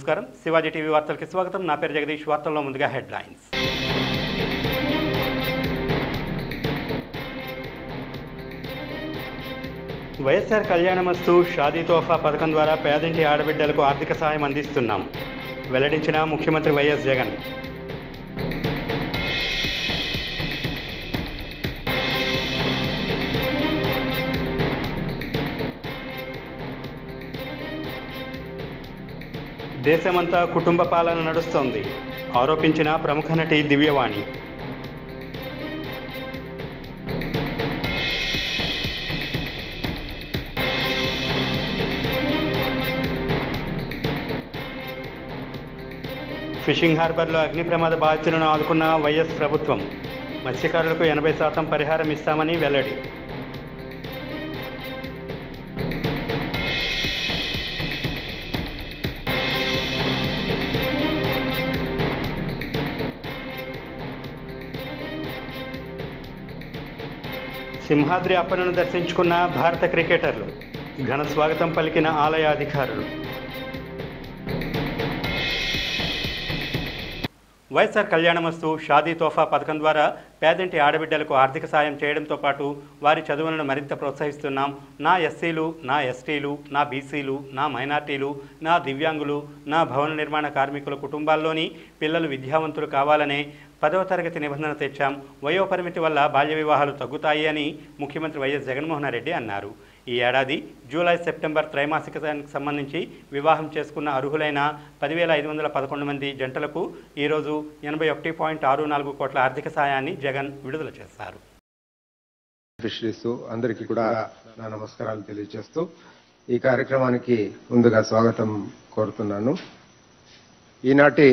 నమస్కారం శివాజీ టీవీ వార్తలకి స్వాగతం నా పేరు జగదీష్ వార్తల్లో ముందుగా హెడ్లైన్స్ వైఎస్ఆర్ కళ్యాణమస్తు షాదీ తోఫా పథకం ద్వారా పేదింటి ఆడబిడ్డలకు ఆర్థిక సాయం అందిస్తున్నాం వెల్లడించిన ముఖ్యమంత్రి వైఎస్ జగన్ దేశమంతా కుటుంబ పాలన నడుస్తోంది ఆరోపించిన ప్రముఖ నటి దివ్యవాణి ఫిషింగ్ హార్బర్లో అగ్ని ప్రమాద బాధితులను ఆదుకున్న వైఎస్ ప్రభుత్వం మత్స్యకారులకు ఎనభై శాతం పరిహారం ఇస్తామని వెల్లడి సింహాద్రి అప్పనను దర్శించుకున్న భారత క్రికెటర్లు ఘన స్వాగతం పలికిన ఆలయ అధికారులు వైఎస్ఆర్ కళ్యాణమస్తు షాదీ తోఫా పథకం ద్వారా పేదంటి ఆడబిడ్డలకు ఆర్థిక సాయం చేయడంతో పాటు వారి చదువులను మరింత ప్రోత్సహిస్తున్నాం నా ఎస్సీలు నా ఎస్టీలు నా బీసీలు నా మైనార్టీలు నా దివ్యాంగులు నా భవన నిర్మాణ కార్మికుల కుటుంబాల్లోని పిల్లలు విద్యావంతులు కావాలనే పదవ తరగతి నిబంధన తెచ్చాం వయోపరిమితి వల్ల బాల్య వివాహాలు తగ్గుతాయి అని ముఖ్యమంత్రి వైఎస్ జగన్మోహన్ రెడ్డి అన్నారు ఈ ఏడాది జూలై సెప్టెంబర్ త్రైమాసికానికి సంబంధించి వివాహం చేసుకున్న అర్హులైన పదివేల ఐదు వందల పదకొండు మంది జంటలకు ఈరోజు ఎనభై ఒకటి పాయింట్ ఆరు నాలుగు కోట్ల ఆర్థిక సాయాన్ని జగన్ విడుదల చేశారు ఫిషరీస్ అందరికీ కూడా నా నమస్కారాలు తెలియజేస్తూ ఈ కార్యక్రమానికి ముందుగా స్వాగతం కోరుతున్నాను ఈనాటి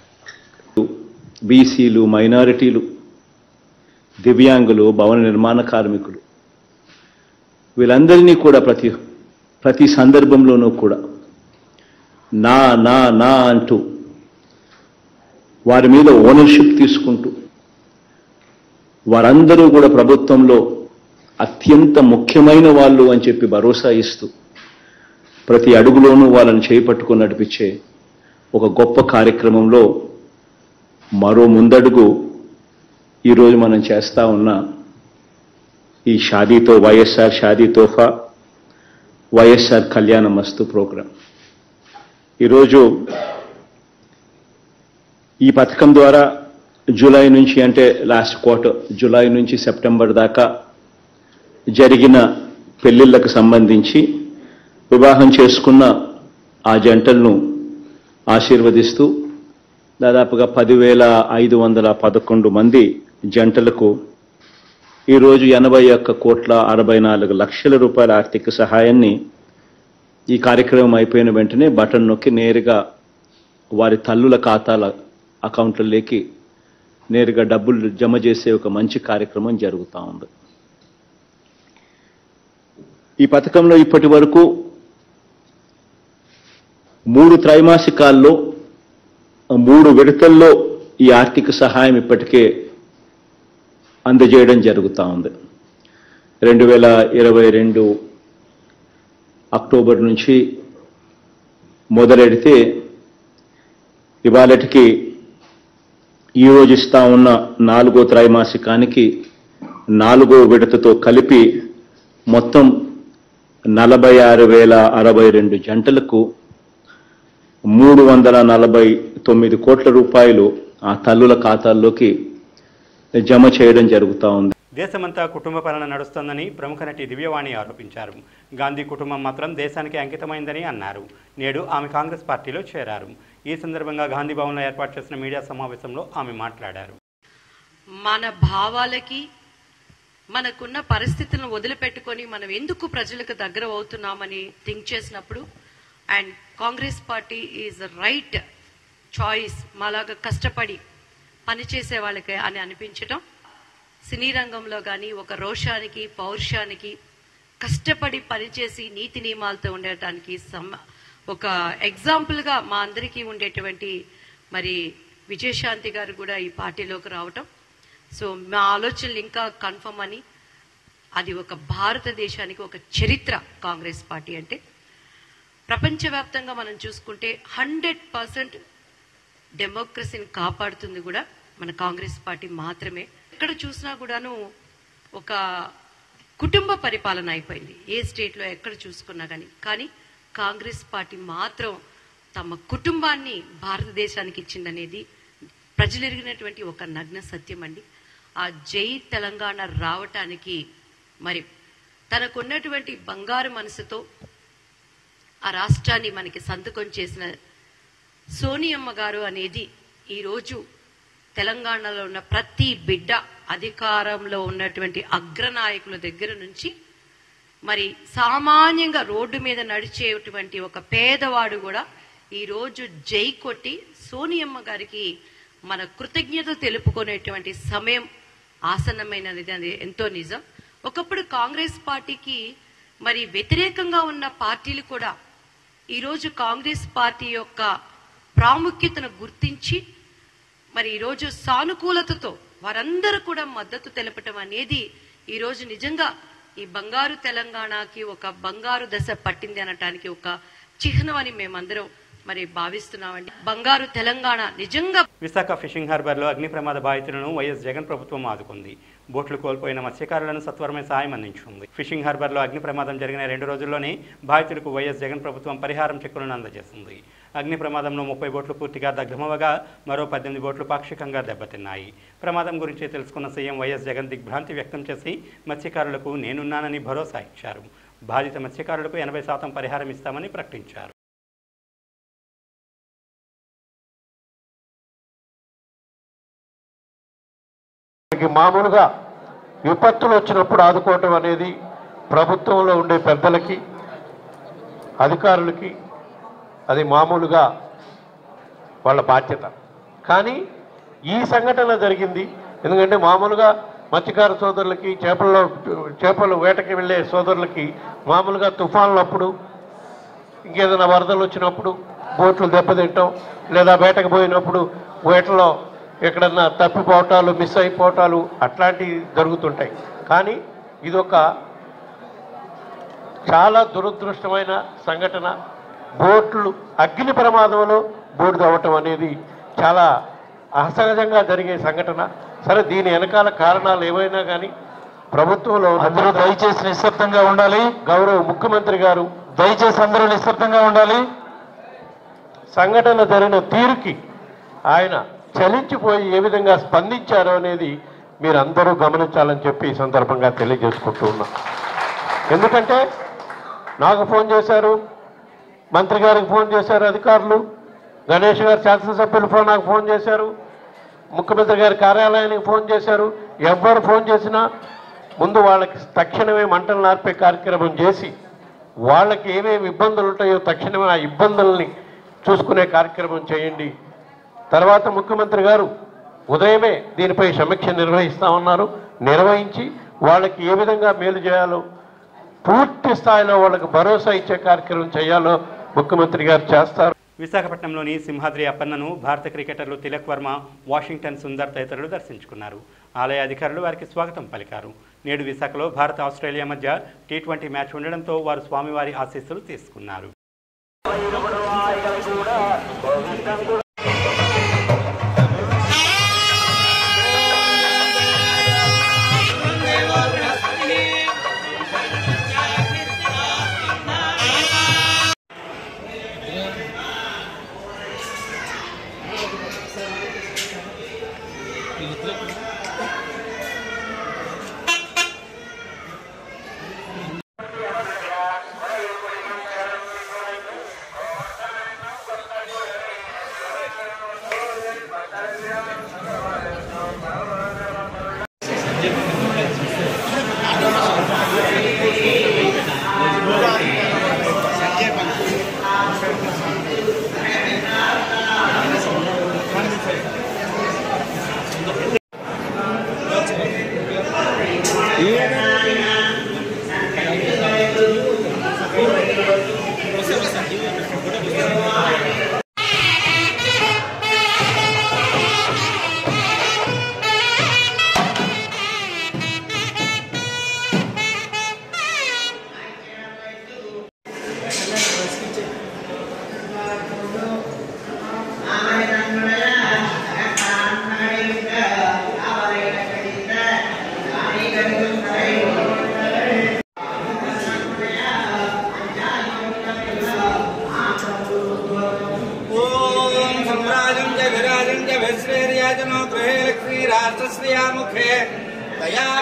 బీసీలు మైనారిటీలు దివ్యాంగులు భవన నిర్మాణ కార్మికులు వీళ్ళందరినీ కూడా ప్రతి ప్రతి సందర్భంలోనూ కూడా నా నా నా అంటూ వారి మీద ఓనర్షిప్ తీసుకుంటూ వారందరూ కూడా ప్రభుత్వంలో అత్యంత ముఖ్యమైన వాళ్ళు అని చెప్పి భరోసా ఇస్తూ ప్రతి అడుగులోనూ వాళ్ళని చేపట్టుకుని నడిపించే ఒక గొప్ప కార్యక్రమంలో మరో ముందడుగు ఈరోజు మనం చేస్తా ఉన్న ఈ షాదీతో వైఎస్ఆర్ షాదీ తోఫా వైఎస్ఆర్ కళ్యాణ మస్తు ప్రోగ్రాం ఈరోజు ఈ పథకం ద్వారా జూలై నుంచి అంటే లాస్ట్ క్వార్టర్ జూలై నుంచి సెప్టెంబర్ దాకా జరిగిన పెళ్లిళ్లకు సంబంధించి వివాహం చేసుకున్న ఆ జంటలను ఆశీర్వదిస్తూ దాదాపుగా పదివేల ఐదు వందల పదకొండు మంది జంటలకు ఈరోజు ఎనభై ఒక్క కోట్ల అరవై నాలుగు లక్షల రూపాయల ఆర్థిక సహాయాన్ని ఈ కార్యక్రమం అయిపోయిన వెంటనే బటన్ నొక్కి నేరుగా వారి తల్లుల ఖాతాల అకౌంట్లలోకి నేరుగా డబ్బులు జమ చేసే ఒక మంచి కార్యక్రమం జరుగుతూ ఉంది ఈ పథకంలో ఇప్పటి వరకు మూడు త్రైమాసికాల్లో మూడు విడతల్లో ఈ ఆర్థిక సహాయం ఇప్పటికే అందజేయడం జరుగుతూ ఉంది రెండు వేల ఇరవై రెండు అక్టోబర్ నుంచి మొదలెడితే ఇవాళటికి ఈరోజు ఇస్తా ఉన్న నాలుగో త్రైమాసికానికి నాలుగో విడతతో కలిపి మొత్తం నలభై ఆరు వేల అరవై రెండు జంటలకు మూడు వందల నలభై తొమ్మిది కోట్ల రూపాయలు ఆ తల్లుల ఖాతాల్లోకి జమ చేయడం జరుగుతూ ఉంది దేశమంతా కుటుంబ పాలన నడుస్తోందని ప్రముఖ నటి దివ్యవాణి ఆరోపించారు గాంధీ కుటుంబం మాత్రం దేశానికి అంకితమైందని అన్నారు నేడు ఆమె కాంగ్రెస్ పార్టీలో చేరారు ఈ సందర్భంగా గాంధీ భవన్లో ఏర్పాటు చేసిన మీడియా సమావేశంలో ఆమె మాట్లాడారు మన భావాలకి మనకున్న పరిస్థితులను వదిలిపెట్టుకొని మనం ఎందుకు ప్రజలకు దగ్గర అవుతున్నామని థింక్ చేసినప్పుడు and Congress party is right choice మాలాగా కష్టపడి పనిచేసే వాళ్ళకి అని అనిపించటం సినీ రంగంలో కానీ ఒక రోషానికి పౌరుషానికి కష్టపడి పనిచేసి నీతి నియమాలతో ఉండటానికి సమ ఒక ఎగ్జాంపుల్గా మా అందరికీ ఉండేటువంటి మరి విజయశాంతి గారు కూడా ఈ పార్టీలోకి రావటం సో మా ఆలోచనలు ఇంకా కన్ఫర్మ్ అని అది ఒక భారతదేశానికి ఒక చరిత్ర కాంగ్రెస్ పార్టీ అంటే ప్రపంచవ్యాప్తంగా మనం చూసుకుంటే హండ్రెడ్ పర్సెంట్ డెమోక్రసీని కాపాడుతుంది కూడా మన కాంగ్రెస్ పార్టీ మాత్రమే ఎక్కడ చూసినా కూడాను ఒక కుటుంబ పరిపాలన అయిపోయింది ఏ స్టేట్లో ఎక్కడ చూసుకున్నా కానీ కానీ కాంగ్రెస్ పార్టీ మాత్రం తమ కుటుంబాన్ని భారతదేశానికి ఇచ్చిందనేది ప్రజలు ఎరిగినటువంటి ఒక నగ్న సత్యం అండి ఆ జై తెలంగాణ రావటానికి మరి తనకున్నటువంటి బంగారు మనసుతో ఆ రాష్ట్రాన్ని మనకి సంతకం చేసిన సోనియమ్మ గారు అనేది ఈరోజు తెలంగాణలో ఉన్న ప్రతి బిడ్డ అధికారంలో ఉన్నటువంటి అగ్రనాయకుల దగ్గర నుంచి మరి సామాన్యంగా రోడ్డు మీద నడిచేటువంటి ఒక పేదవాడు కూడా ఈరోజు జై కొట్టి సోనియమ్మ గారికి మన కృతజ్ఞత తెలుపుకునేటువంటి సమయం ఆసన్నమైనది అది ఎంతో నిజం ఒకప్పుడు కాంగ్రెస్ పార్టీకి మరి వ్యతిరేకంగా ఉన్న పార్టీలు కూడా ఈరోజు కాంగ్రెస్ పార్టీ యొక్క ప్రాముఖ్యతను గుర్తించి మరి ఈరోజు సానుకూలతతో వారందరూ కూడా మద్దతు తెలపటం అనేది ఈరోజు నిజంగా ఈ బంగారు తెలంగాణకి ఒక బంగారు దశ పట్టింది అనటానికి ఒక చిహ్నం అని మేమందరం మరి భావిస్తున్నామండి బంగారు తెలంగాణ నిజంగా విశాఖ ఫిషింగ్ హార్బర్లో అగ్ని ప్రమాద బాధితులను వైఎస్ జగన్ ప్రభుత్వం ఆదుకుంది బోట్లు కోల్పోయిన మత్స్యకారులను సత్వరమే సాయం అందించింది ఫిషింగ్ హార్బర్లో అగ్ని ప్రమాదం జరిగిన రెండు రోజుల్లోనే బాధితులకు వైఎస్ జగన్ ప్రభుత్వం పరిహారం చెక్కులను అందజేసింది అగ్ని ప్రమాదంలో ముప్పై బోట్లు పూర్తిగా దగ్ధమవగా మరో పద్దెనిమిది బోట్లు పాక్షికంగా దెబ్బతిన్నాయి ప్రమాదం గురించి తెలుసుకున్న సీఎం వైఎస్ జగన్ దిగ్భ్రాంతి వ్యక్తం చేసి మత్స్యకారులకు నేనున్నానని భరోసా ఇచ్చారు బాధిత మత్స్యకారులకు ఎనభై శాతం పరిహారం ఇస్తామని ప్రకటించారు మనకి మామూలుగా విపత్తులు వచ్చినప్పుడు ఆదుకోవటం అనేది ప్రభుత్వంలో ఉండే పెద్దలకి అధికారులకి అది మామూలుగా వాళ్ళ బాధ్యత కానీ ఈ సంఘటన జరిగింది ఎందుకంటే మామూలుగా మత్స్యకార సోదరులకి చేపల్లో చేపలు వేటకి వెళ్ళే సోదరులకి మామూలుగా తుఫాన్లప్పుడు ఇంకేదైనా వరదలు వచ్చినప్పుడు బోట్లు దెబ్బతింటాం లేదా వేటకు పోయినప్పుడు వేటలో ఎక్కడన్నా తప్పిపోవటాలు మిస్ అయిపోవటాలు అట్లాంటివి జరుగుతుంటాయి కానీ ఇదొక చాలా దురదృష్టమైన సంఘటన బోట్లు అగ్ని ప్రమాదంలో బోటు తవ్వటం అనేది చాలా అసహజంగా జరిగే సంఘటన సరే దీని వెనకాల కారణాలు ఏవైనా కానీ ప్రభుత్వంలో అందరూ దయచేసి నిశ్శబ్దంగా ఉండాలి గౌరవ ముఖ్యమంత్రి గారు దయచేసి అందరూ నిశ్శబ్దంగా ఉండాలి సంఘటన జరిగిన తీరుకి ఆయన చలించిపోయి ఏ విధంగా స్పందించారో అనేది మీరందరూ గమనించాలని చెప్పి ఈ సందర్భంగా తెలియజేసుకుంటూ ఉన్నాం ఎందుకంటే నాకు ఫోన్ చేశారు మంత్రి గారికి ఫోన్ చేశారు అధికారులు గణేష్ గారు శాసనసభ్యులు ఫోన్ నాకు ఫోన్ చేశారు ముఖ్యమంత్రి గారి కార్యాలయానికి ఫోన్ చేశారు ఎవరు ఫోన్ చేసినా ముందు వాళ్ళకి తక్షణమే మంటలు నార్పే కార్యక్రమం చేసి వాళ్ళకి ఏమేమి ఇబ్బందులు ఉంటాయో తక్షణమే ఆ ఇబ్బందుల్ని చూసుకునే కార్యక్రమం చేయండి తర్వాత ముఖ్యమంత్రి గారు ఉదయమే దీనిపై సమీక్ష నిర్వహిస్తామన్నారు నిర్వహించి వాళ్ళకి ఏ విధంగా మేలు చేయాలో పూర్తి స్థాయిలో వాళ్ళకి భరోసా ఇచ్చే కార్యక్రమం చేయాలో ముఖ్యమంత్రి గారు చేస్తారు విశాఖపట్నంలోని సింహాద్రి అప్పన్నను భారత క్రికెటర్లు తిలక్ వర్మ వాషింగ్టన్ సుందర్ తదితరులు దర్శించుకున్నారు ఆలయ అధికారులు వారికి స్వాగతం పలికారు నేడు విశాఖలో భారత్ ఆస్ట్రేలియా మధ్య టీ ట్వంటీ మ్యాచ్ ఉండడంతో వారు స్వామివారి ఆశీస్సులు తీసుకున్నారు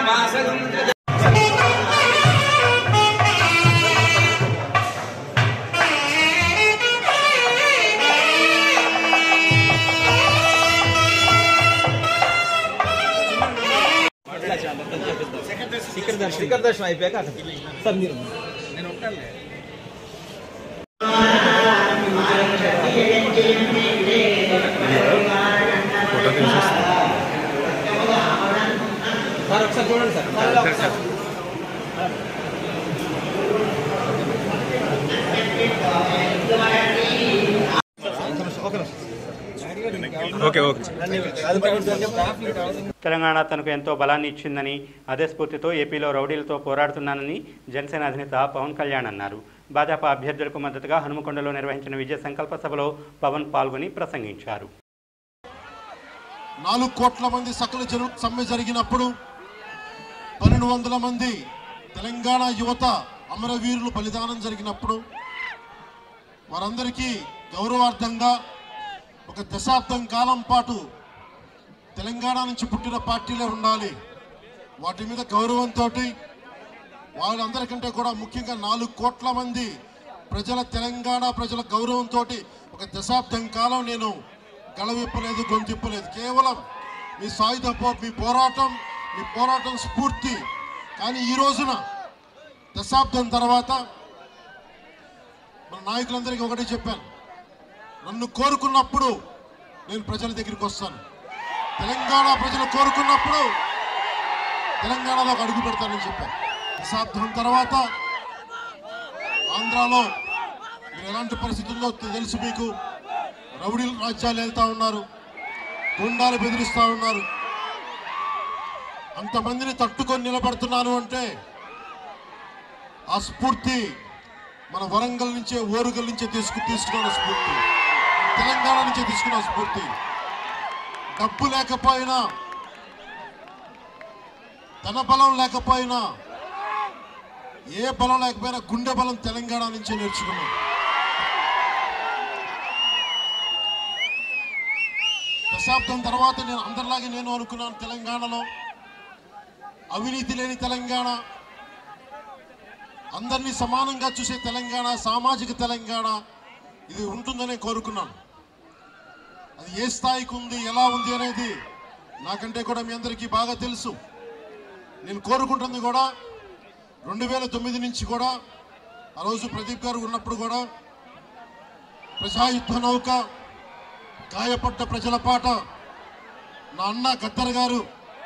శిఖర్ దర్శనం అయిపోయాక అక్కడ సార్ మీరు సార్ ఒకసారి చూడండి సార్ తెలంగాణ తనకు ఎంతో బలాన్ని ఇచ్చిందని అదే స్ఫూర్తితో ఏపీలో రౌడీలతో పోరాడుతున్నానని జనసేన అధినేత పవన్ కళ్యాణ్ అన్నారు భాజపా అభ్యర్థులకు మద్దతుగా హనుమకొండలో నిర్వహించిన విజయ సంకల్ప సభలో పవన్ పాల్గొని ప్రసంగించారు నాలుగు కోట్ల మంది సకల జరు సమ్మె జరిగినప్పుడు పన్నెండు వందల మంది తెలంగాణ యువత అమరవీరులు బలిదానం జరిగినప్పుడు వారందరికీ గౌరవార్థంగా ఒక దశాబ్దం కాలం పాటు తెలంగాణ నుంచి పుట్టిన పార్టీలే ఉండాలి వాటి మీద గౌరవంతో వాళ్ళందరికంటే కూడా ముఖ్యంగా నాలుగు కోట్ల మంది ప్రజల తెలంగాణ ప్రజల గౌరవంతో ఒక దశాబ్దం కాలం నేను గళవిప్పలేదు గొంతిప్పలేదు కేవలం మీ సాయుధ పో- మీ పోరాటం మీ పోరాటం స్ఫూర్తి కానీ ఈ రోజున దశాబ్దం తర్వాత మన నాయకులందరికీ ఒకటే చెప్పాను నన్ను కోరుకున్నప్పుడు నేను ప్రజల దగ్గరికి వస్తాను తెలంగాణ ప్రజలు కోరుకున్నప్పుడు తెలంగాణలో అడుగు పెడతానని చెప్పాను దశాబ్దం తర్వాత ఆంధ్రాలో మీరు ఎలాంటి పరిస్థితుల్లో తెలుసు మీకు రౌడీ రాజ్యాలు వెళ్తా ఉన్నారు గుండాలు బెదిరిస్తా ఉన్నారు అంతమందిని తట్టుకొని నిలబడుతున్నాను అంటే ఆ స్ఫూర్తి మన వరంగల్ నుంచే ఓరుగల్ నుంచే తీసుకు తీసుకున్న స్ఫూర్తి తెలంగాణ నుంచే తీసుకున్న స్ఫూర్తి డబ్బు లేకపోయినా ధన బలం లేకపోయినా ఏ బలం లేకపోయినా గుండె బలం తెలంగాణ నుంచే నేర్చుకున్నాం దశాబ్దం తర్వాత నేను అందరిలాగే నేను అనుకున్నాను తెలంగాణలో అవినీతి లేని తెలంగాణ అందరినీ సమానంగా చూసే తెలంగాణ సామాజిక తెలంగాణ ఇది ఉంటుందని కోరుకున్నాను అది ఏ స్థాయికి ఉంది ఎలా ఉంది అనేది నాకంటే కూడా మీ అందరికీ బాగా తెలుసు నేను కోరుకుంటుంది కూడా రెండు వేల తొమ్మిది నుంచి కూడా ఆ రోజు ప్రదీప్ గారు ఉన్నప్పుడు కూడా ప్రజాయుద్ధ నౌక గాయపడ్డ ప్రజల పాట నా అన్న గద్దర్ గారు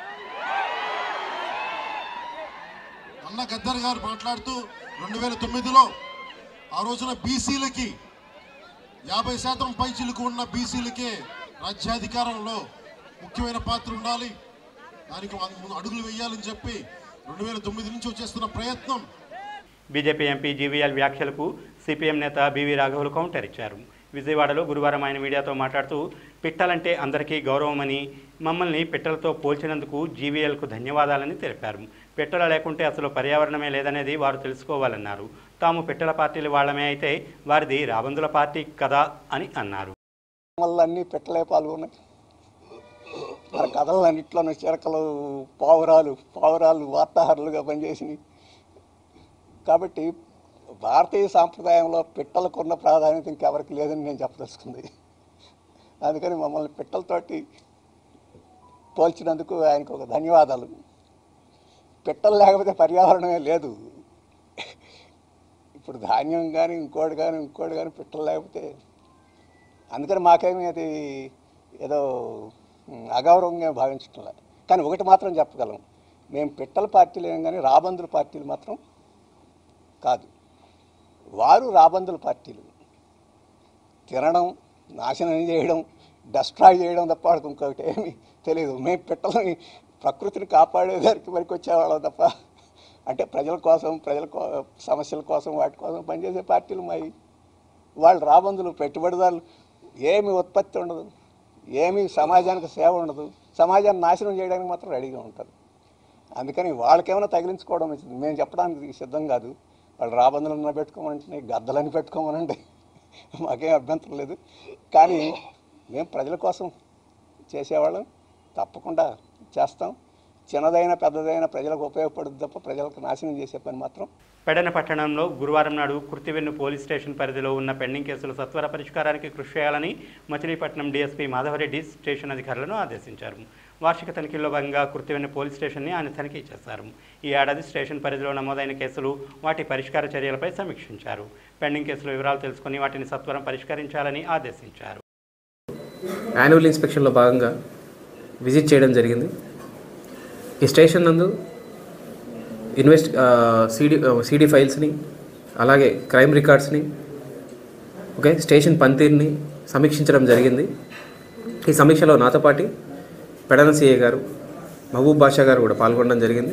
అన్న గద్దర్ గారు మాట్లాడుతూ రెండు వేల తొమ్మిదిలో ఆ రోజున బీసీలకి యాభై శాతం పైచిలకు ఉన్న బీసీలకే రాజ్యాధికారంలో ముఖ్యమైన పాత్ర ఉండాలి దానికి ముందు అడుగులు వేయాలని చెప్పి రెండు వేల తొమ్మిది నుంచి వచ్చేస్తున్న ప్రయత్నం బీజేపీ ఎంపీ జీవీఎల్ వ్యాఖ్యలకు సిపిఎం నేత బీవీ రాఘవులు కౌంటర్ ఇచ్చారు విజయవాడలో గురువారం ఆయన మీడియాతో మాట్లాడుతూ పిట్టలంటే అందరికీ గౌరవమని మమ్మల్ని పిట్టలతో పోల్చినందుకు జీవీఎల్కు ధన్యవాదాలని తెలిపారు పిట్టల లేకుంటే అసలు పర్యావరణమే లేదనేది వారు తెలుసుకోవాలన్నారు తాము పిట్టల పార్టీలు వాళ్ళమే అయితే వారిది రాబందుల పార్టీ కదా అని అన్నారు వల్ల అన్ని పెట్టలే పాల్గొన్నాయి మరి కథలన్నింటిలోనూ చిరకలు పావురాలు పావురాలు వార్తాహరులుగా పనిచేసినాయి కాబట్టి భారతీయ సాంప్రదాయంలో పిట్టలకున్న ప్రాధాన్యత ఇంకెవరికి లేదని నేను చెప్పదలుచుకుంది అందుకని మమ్మల్ని పిట్టలతోటి పోల్చినందుకు ఆయనకు ఒక ధన్యవాదాలు పిట్టలు లేకపోతే పర్యావరణమే లేదు ఇప్పుడు ధాన్యం కానీ ఇంకోటి కానీ ఇంకోటి కానీ పిట్టలు లేకపోతే అందుకని మాకేమీ అది ఏదో ఉమ్, అగౌరవంగా భావించట్లే కానీ ఒకటి మాత్రం చెప్పగలం మేము పిట్టల పార్టీలు ఏం కానీ రాబందుల పార్టీలు మాత్రం కాదు వారు రాబందుల పార్టీలు తినడం నాశనం చేయడం డస్ట్రాయ్ చేయడం తప్ప వాళ్ళకి ఇంకొకటి ఏమీ తెలియదు మేము పిట్టలని ప్రకృతిని కాపాడేదానికి వరకు వచ్చేవాళ్ళం తప్ప అంటే ప్రజల కోసం ప్రజల కో- సమస్యల కోసం వాటి కోసం పనిచేసే పార్టీలు మావి వాళ్ళు రాబందులు పెట్టుబడిదారులు ఏమి ఉత్పత్తి ఉండదు ఏమి సమాజానికి సేవ ఉండదు సమాజాన్ని నాశనం చేయడానికి మాత్రం రెడీగా ఉంటారు అందుకని వాళ్ళకేమైనా తగిలించుకోవడం వచ్చింది మేము చెప్పడానికి సిద్ధం కాదు వాళ్ళు రాబందులను పెట్టుకోమనంటే గద్దలని పెట్టుకోమనండి మాకేం అభ్యంతరం లేదు కానీ మేము ప్రజల కోసం చేసేవాళ్ళం తప్పకుండా చేస్తాం చిన్నదైన పెద్దదైన ప్రజలకు ఉపయోగపడుతుంది తప్ప ప్రజలకు నాశనం చేసే పని మాత్రం పెడన పట్టణంలో గురువారం నాడు కుర్తివెన్ను పోలీస్ స్టేషన్ పరిధిలో ఉన్న పెండింగ్ కేసుల సత్వర పరిష్కారానికి కృషి చేయాలని మచిలీపట్నం డీఎస్పీ మాధవరెడ్డి స్టేషన్ అధికారులను ఆదేశించారు వార్షిక తనిఖీల్లో భాగంగా కుర్తివెన్ను పోలీస్ స్టేషన్ని ఆయన తనిఖీ చేశారు ఈ ఏడాది స్టేషన్ పరిధిలో నమోదైన కేసులు వాటి పరిష్కార చర్యలపై సమీక్షించారు పెండింగ్ కేసుల వివరాలు తెలుసుకుని వాటిని సత్వరం పరిష్కరించాలని ఆదేశించారు యాన్యువల్ ఇన్స్పెక్షన్లో భాగంగా విజిట్ చేయడం జరిగింది ఈ స్టేషన్ నందు ఇన్వెస్ట్ సిడి సిడి ఫైల్స్ని అలాగే క్రైమ్ రికార్డ్స్ని ఓకే స్టేషన్ పనితీరుని సమీక్షించడం జరిగింది ఈ సమీక్షలో నాతో పాటు పెడన సిఏ గారు మహబూబ్ బాషా గారు కూడా పాల్గొనడం జరిగింది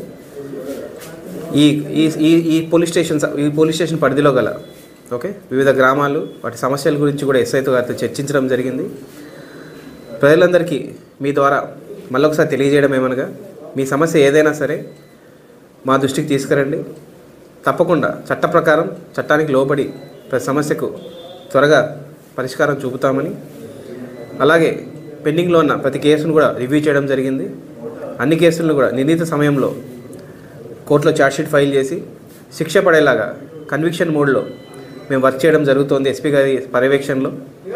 ఈ ఈ ఈ ఈ పోలీస్ స్టేషన్ ఈ పోలీస్ స్టేషన్ పరిధిలో గల ఓకే వివిధ గ్రామాలు వాటి సమస్యల గురించి కూడా ఎస్ఐతో గారితో చర్చించడం జరిగింది ప్రజలందరికీ మీ ద్వారా మళ్ళొకసారి తెలియజేయడం ఏమనగా మీ సమస్య ఏదైనా సరే మా దృష్టికి తీసుకురండి తప్పకుండా చట్ట ప్రకారం చట్టానికి లోబడి ప్రతి సమస్యకు త్వరగా పరిష్కారం చూపుతామని అలాగే పెండింగ్లో ఉన్న ప్రతి కేసును కూడా రివ్యూ చేయడం జరిగింది అన్ని కేసులను కూడా నిర్ణీత సమయంలో కోర్టులో ఛార్జ్షీట్ ఫైల్ చేసి శిక్ష పడేలాగా కన్విక్షన్ మోడ్లో మేము వర్క్ చేయడం జరుగుతోంది ఎస్పీ గారి పర్యవేక్షణలో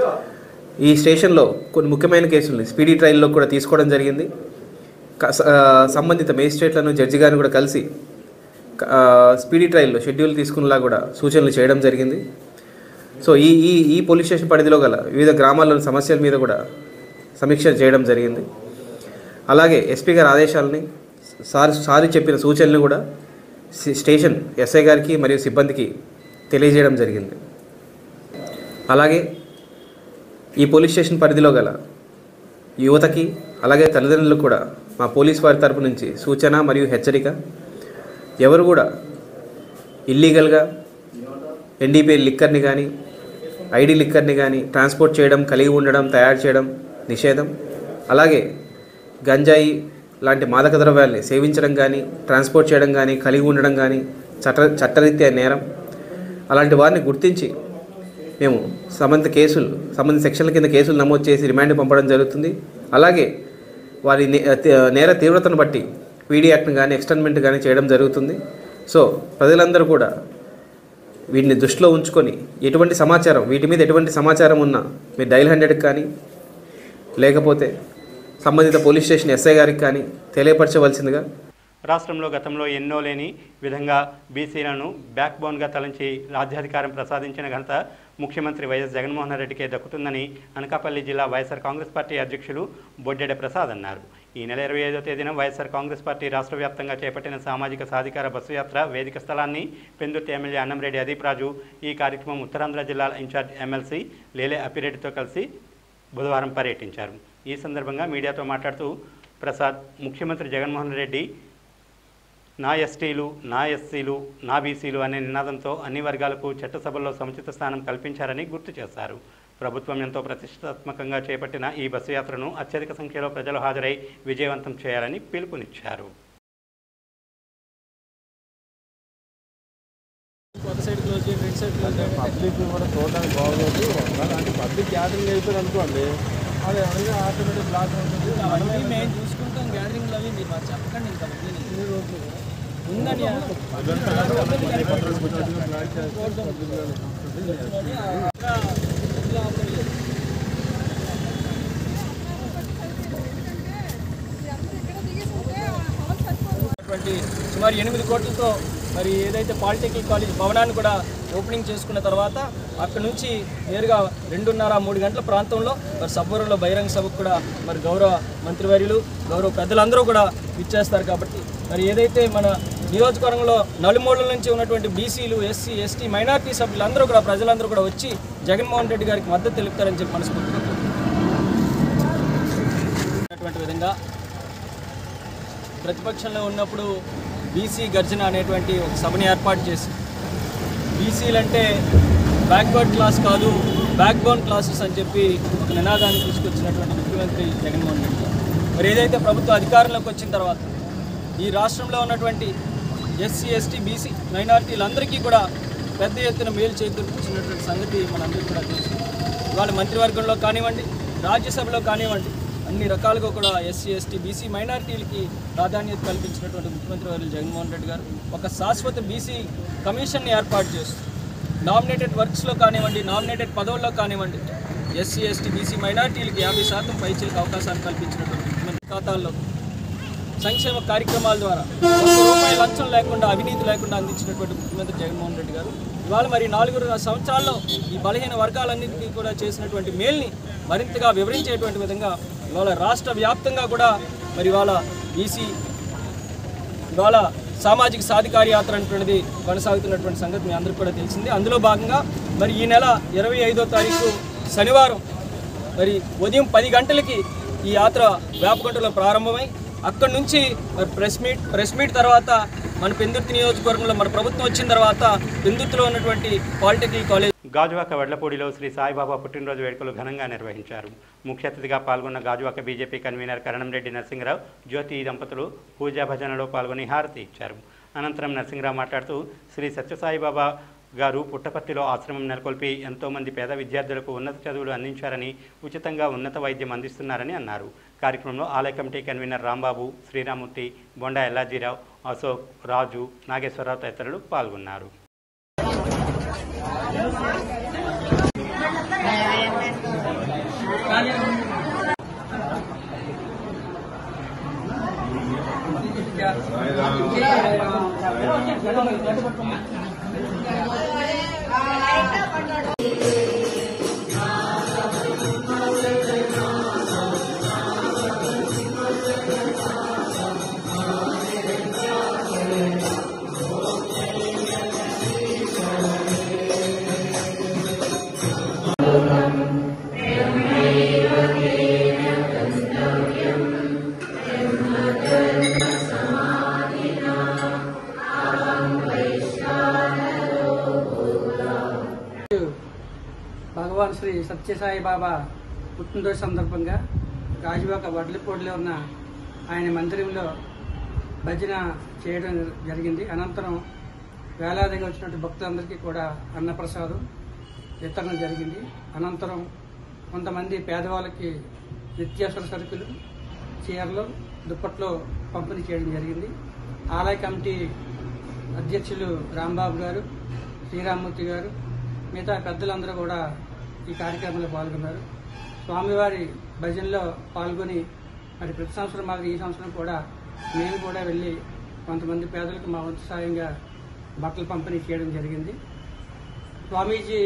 ఈ స్టేషన్లో కొన్ని ముఖ్యమైన కేసుల్ని స్పీడీ ట్రయల్లో కూడా తీసుకోవడం జరిగింది క- స- ఆ, సంబంధిత మేజిస్ట్రేట్లను జడ్జి గారిని కూడా కలిసి క- ఆ, స్పీడీ ట్రయల్లో షెడ్యూల్ తీసుకునేలా కూడా సూచనలు చేయడం జరిగింది సో ఈ ఈ ఈ పోలీస్ స్టేషన్ పరిధిలో గల వివిధ గ్రామాల్లోని సమస్యల మీద కూడా సమీక్ష చేయడం జరిగింది అలాగే ఎస్పీ గారి ఆదేశాలని సార్ సారి చెప్పిన సూచనలు కూడా సి- స్టేషన్ ఎస్ఐ గారికి మరియు సిబ్బందికి తెలియజేయడం జరిగింది అలాగే ఈ పోలీస్ స్టేషన్ పరిధిలో గల యువతకి అలాగే తల్లిదండ్రులకు కూడా మా పోలీస్ వారి తరపు నుంచి సూచన మరియు హెచ్చరిక ఎవరు కూడా ఇల్లీగల్గా ఎన్డీపీ లిక్కర్ని కానీ ఐడి లిక్కర్ని కానీ ట్రాన్స్పోర్ట్ చేయడం కలిగి ఉండడం తయారు చేయడం నిషేధం అలాగే గంజాయి లాంటి మాదక ద్రవ్యాల్ని సేవించడం కానీ ట్రాన్స్పోర్ట్ చేయడం కానీ కలిగి ఉండడం కానీ చట్ట చట్టరీత్యా నేరం అలాంటి వారిని గుర్తించి మేము సంబంధిత కేసులు సంబంధిత సెక్షన్ల కింద కేసులు నమోదు చేసి రిమాండ్ పంపడం జరుగుతుంది అలాగే వారి నే- తే- నేర తీవ్రతను బట్టి పీడీ యాక్ట్ని కానీ ఎక్స్టర్న్మెంట్ కానీ చేయడం జరుగుతుంది సో ప్రజలందరూ కూడా వీటిని దృష్టిలో ఉంచుకొని ఎటువంటి సమాచారం వీటి మీద ఎటువంటి సమాచారం ఉన్నా మీరు డైల్ హండ్రెడ్కి కానీ లేకపోతే సంబంధిత పోలీస్ స్టేషన్ ఎస్ఐ గారికి కానీ తెలియపరచవలసిందిగా రాష్ట్రంలో గతంలో ఎన్నో లేని విధంగా బీసీలను బ్యాక్ బోన్గా తలంచి రాజ్యాధికారం ప్రసాదించిన ఘనత ముఖ్యమంత్రి వైఎస్ జగన్మోహన్ రెడ్డికే దక్కుతుందని అనకాపల్లి జిల్లా వైఎస్ఆర్ కాంగ్రెస్ పార్టీ అధ్యక్షులు బొడ్డెడ ప్రసాద్ అన్నారు ఈ నెల ఇరవై ఐదో తేదీన వైఎస్ఆర్ కాంగ్రెస్ పార్టీ రాష్ట్ర వ్యాప్తంగా చేపట్టిన సామాజిక సాధికార బస్సు యాత్ర వేదిక స్థలాన్ని పెందుర్తి ఎమ్మెల్యే అన్నంరెడ్డి అదీప్ రాజు ఈ కార్యక్రమం ఉత్తరాంధ్ర జిల్లాల ఇన్ఛార్జ్ ఎమ్మెల్సీ లేలే అప్పిరెడ్డితో కలిసి బుధవారం పర్యటించారు ఈ సందర్భంగా మీడియాతో మాట్లాడుతూ ప్రసాద్ ముఖ్యమంత్రి జగన్మోహన్ రెడ్డి నా ఎస్టీలు నా ఎస్సీలు నా బీసీలు అనే నినాదంతో అన్ని వర్గాలకు చట్టసభల్లో సముచిత స్థానం కల్పించారని గుర్తు చేశారు ప్రభుత్వం ఎంతో ప్రతిష్టాత్మకంగా చేపట్టిన ఈ బస్సు యాత్రను అత్యధిక సంఖ్యలో ప్రజలు హాజరై విజయవంతం చేయాలని పిలుపునిచ్చారు ఒక సైడ్ క్లోజ్ చేయండి రెండు సైడ్ క్లోజ్ చేయండి పబ్లిక్ కూడా చూడడానికి బాగోదు అంటే పబ్లిక్ గ్యాదరింగ్ అయిపోయింది అనుకోండి అది అలాగే ఆటోమేటిక్ బ్లాక్ ఉంటుంది అవన్నీ మేము చూసుకుంటాం గ్యాదరింగ్లు అవి మీరు మాకు చెప్పకండి ఇంకా ఉందని ఉన్నటువంటి సుమారు ఎనిమిది కోట్లతో మరి ఏదైతే పాలిటెక్నిక్ కాలేజ్ భవనాన్ని కూడా ఓపెనింగ్ చేసుకున్న తర్వాత అక్కడ నుంచి నేరుగా రెండున్నర మూడు గంటల ప్రాంతంలో మరి సబ్బవరంలో బహిరంగ సభకు కూడా మరి గౌరవ మంత్రివర్యులు గౌరవ పెద్దలందరూ కూడా ఇచ్చేస్తారు కాబట్టి మరి ఏదైతే మన నియోజకవర్గంలో నలుమూలల నుంచి ఉన్నటువంటి బీసీలు ఎస్సీ ఎస్టీ మైనార్టీ సభ్యులందరూ కూడా ప్రజలందరూ కూడా వచ్చి జగన్మోహన్ రెడ్డి గారికి మద్దతు తెలుపుతారని చెప్పి మనస్ఫూర్తిగా కోరుకుంటున్నాను. విధంగా ప్రతిపక్షంలో ఉన్నప్పుడు బీసీ గర్జన అనేటువంటి ఒక సభని ఏర్పాటు చేసి బీసీలు అంటే బ్యాక్వర్డ్ క్లాస్ కాదు బ్యాక్ బోన్ క్లాసెస్ అని చెప్పి ఒక నినాదాన్ని తీసుకొచ్చినటువంటి ముఖ్యమంత్రి జగన్మోహన్ రెడ్డి గారు. మరి ఏదైతే ప్రభుత్వ అధికారంలోకి వచ్చిన తర్వాత ఈ రాష్ట్రంలో ఉన్నటువంటి ఎస్సీ ఎస్టీ బీసీ మైనారిటీలందరికీ కూడా పెద్ద ఎత్తున మేలు చేకూర్చినటువంటి సంగతి మనందరికీ కూడా తెలుసు ఇవాళ మంత్రివర్గంలో కానివ్వండి రాజ్యసభలో కానివ్వండి అన్ని రకాలుగా కూడా ఎస్సీ ఎస్టీ బీసీ మైనారిటీలకి ప్రాధాన్యత కల్పించినటువంటి ముఖ్యమంత్రి వర్యులు జగన్మోహన్ రెడ్డి గారు ఒక శాశ్వత బీసీ కమిషన్ని ఏర్పాటు చేస్తూ నామినేటెడ్ వర్క్స్లో కానివ్వండి నామినేటెడ్ పదవుల్లో కానివ్వండి ఎస్సీ ఎస్టీ బీసీ మైనారిటీలకి యాభై శాతం పైచీలకు అవకాశాన్ని కల్పించినటువంటి ముఖ్యమంత్రి ఖాతాల్లో సంక్షేమ కార్యక్రమాల ద్వారా ఒక్క రూపాయి లంచం లేకుండా అవినీతి లేకుండా అందించినటువంటి ముఖ్యమంత్రి జగన్మోహన్ రెడ్డి గారు ఇవాళ మరి నాలుగు సంవత్సరాల్లో ఈ బలహీన వర్గాలన్నింటినీ కూడా చేసినటువంటి మేల్ని మరింతగా వివరించేటువంటి విధంగా ఇవాళ రాష్ట్ర వ్యాప్తంగా కూడా మరి ఇవాళ ఈసీ ఇవాళ సామాజిక సాధికార యాత్ర అనేటువంటిది కొనసాగుతున్నటువంటి సంగతి మీ అందరికీ కూడా తెలిసింది అందులో భాగంగా మరి ఈ నెల ఇరవై ఐదో తారీఖు శనివారం మరి ఉదయం పది గంటలకి ఈ యాత్ర వేపగుంటలో ప్రారంభమై అక్కడి నుంచి మరి ప్రెస్ మీట్ ప్రెస్ మీట్ తర్వాత మన పెందుర్తి నియోజకవర్గంలో మన ప్రభుత్వం వచ్చిన తర్వాత పెందుర్తిలో ఉన్నటువంటి పాలిటెక్నిక్ కాలేజ్ గాజువాక వడ్లపూడిలో శ్రీ సాయిబాబా పుట్టినరోజు వేడుకలు ఘనంగా నిర్వహించారు ముఖ్య అతిథిగా పాల్గొన్న గాజువాక బీజేపీ కన్వీనర్ కరణంరెడ్డి నరసింహరావు జ్యోతి దంపతులు పూజా భజనలో పాల్గొని హారతి ఇచ్చారు అనంతరం నరసింహరావు మాట్లాడుతూ శ్రీ సత్యసాయిబాబా గారు పుట్టపర్తిలో ఆశ్రమం నెలకొల్పి ఎంతోమంది పేద విద్యార్థులకు ఉన్నత చదువులు అందించారని ఉచితంగా ఉన్నత వైద్యం అందిస్తున్నారని అన్నారు కార్యక్రమంలో ఆలయ కమిటీ కన్వీనర్ రాంబాబు శ్రీరామూర్తి బొండా ఎల్లాజీరావు అశోక్ రాజు నాగేశ్వరరావు తదితరులు పాల్గొన్నారు భగవాన్ శ్రీ సత్యసాయి బాబా పుట్టినరోజు సందర్భంగా గాజువాక వడ్లపూడిలో ఉన్న ఆయన మందిరంలో భజన చేయడం జరిగింది అనంతరం వేలాదిగా వచ్చినటువంటి భక్తులందరికీ కూడా అన్నప్రసాదం వితరణ జరిగింది అనంతరం కొంతమంది పేదవాళ్ళకి నిత్యావసర సరుకులు చీరలు దుప్పట్లు పంపిణీ చేయడం జరిగింది ఆలయ కమిటీ అధ్యక్షులు రాంబాబు గారు శ్రీరామ్మూర్తి గారు మిగతా పెద్దలందరూ కూడా ఈ కార్యక్రమంలో పాల్గొన్నారు స్వామివారి భజనలో పాల్గొని మరి ప్రతి సంవత్సరం మాదిరి ఈ సంవత్సరం కూడా మేము కూడా వెళ్ళి కొంతమంది పేదలకు మా వంతు సాయంగా బట్టలు పంపిణీ చేయడం జరిగింది స్వామీజీ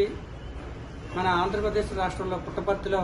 మన ఆంధ్రప్రదేశ్ రాష్ట్రంలో పుట్టపర్తిలో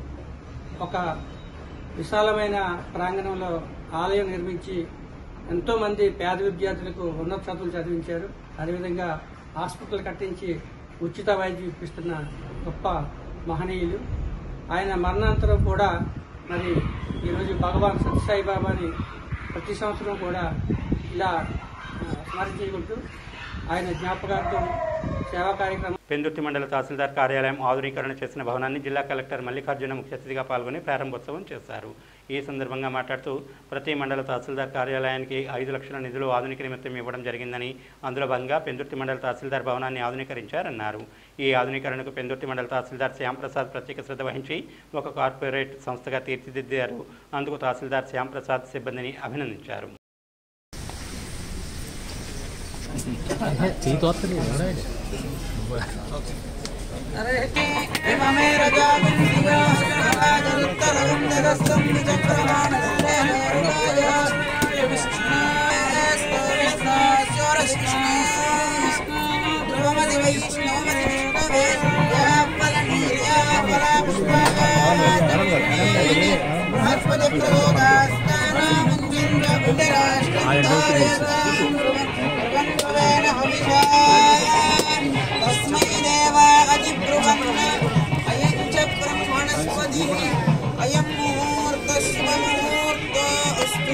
ఒక విశాలమైన ప్రాంగణంలో ఆలయం నిర్మించి ఎంతోమంది పేద విద్యార్థులకు ఉన్నత చదువులు చదివించారు అదేవిధంగా హాస్పిటల్ కట్టించి ఉచిత వైద్యం ఇప్పిస్తున్న గొప్ప మహనీయులు ఆయన మరణాంతరం కూడా మరి ఈరోజు భగవాన్ సత్యసాయి బాబాని ప్రతి సంవత్సరం కూడా ఇలా ఆ, స్మరించుకుంటూ ఆయన జ్ఞాపకార్థం సేవా కార్యక్రమం పెందుర్తి మండల తహసీల్దార్ కార్యాలయం ఆధునీకరణ చేసిన భవనాన్ని జిల్లా కలెక్టర్ మల్లికార్జున ముఖ్య అతిథిగా పాల్గొని ప్రారంభోత్సవం చేశారు ఈ సందర్భంగా మాట్లాడుతూ ప్రతి మండల తహసీల్దార్ కార్యాలయానికి ఐదు లక్షల నిధులు ఆధునిక నిమిత్తం ఇవ్వడం జరిగిందని అందులో భాగంగా పెందుర్తి మండల తహసీల్దార్ భవనాన్ని ఆధునీకరించారన్నారు ఈ ఆధునీకరణకు పెందుర్తి మండల తహసీల్దార్ శ్యాంప్రసాద్ ప్రత్యేక శ్రద్ధ వహించి ఒక కార్పొరేట్ సంస్థగా తీర్చిదిద్దారు అందుకు తహసీల్దార్ శ్యాంప్రసాద్ సిబ్బందిని అభినందించారు తస్మై దేవాజిబ్రువన్ అయం చ బ్రహ్మణస్పతి అయం ముహూర్తస్వ ముహూర్తో అస్తు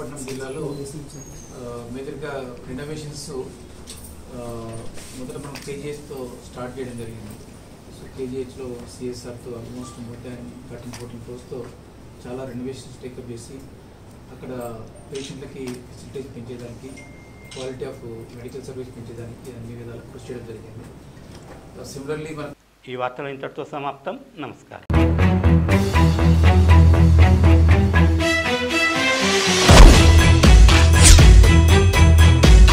విశాఖపట్నం జిల్లాలో ఆ, మేజర్గా రెనోవేషన్స్ ఆ, మొదట మనం కేజీహెచ్తో స్టార్ట్ చేయడం జరిగింది సో కేజీహెచ్లో సిఎస్ఆర్తో almost more than thirteen fourteen క్రోర్స్తో చాలా రెనోవేషన్స్ టేకప్ చేసి అక్కడ పేషెంట్లకి ఫెసిలిటీస్ పెంచేదానికి క్వాలిటీ ఆఫ్ మెడికల్ సర్వీస్ పెంచేదానికి అన్ని విధాలు కృషి చేయడం జరిగింది సిమిలర్లీ మన ఈ వార్తలు ఇంతటితో సమాప్తం నమస్కారం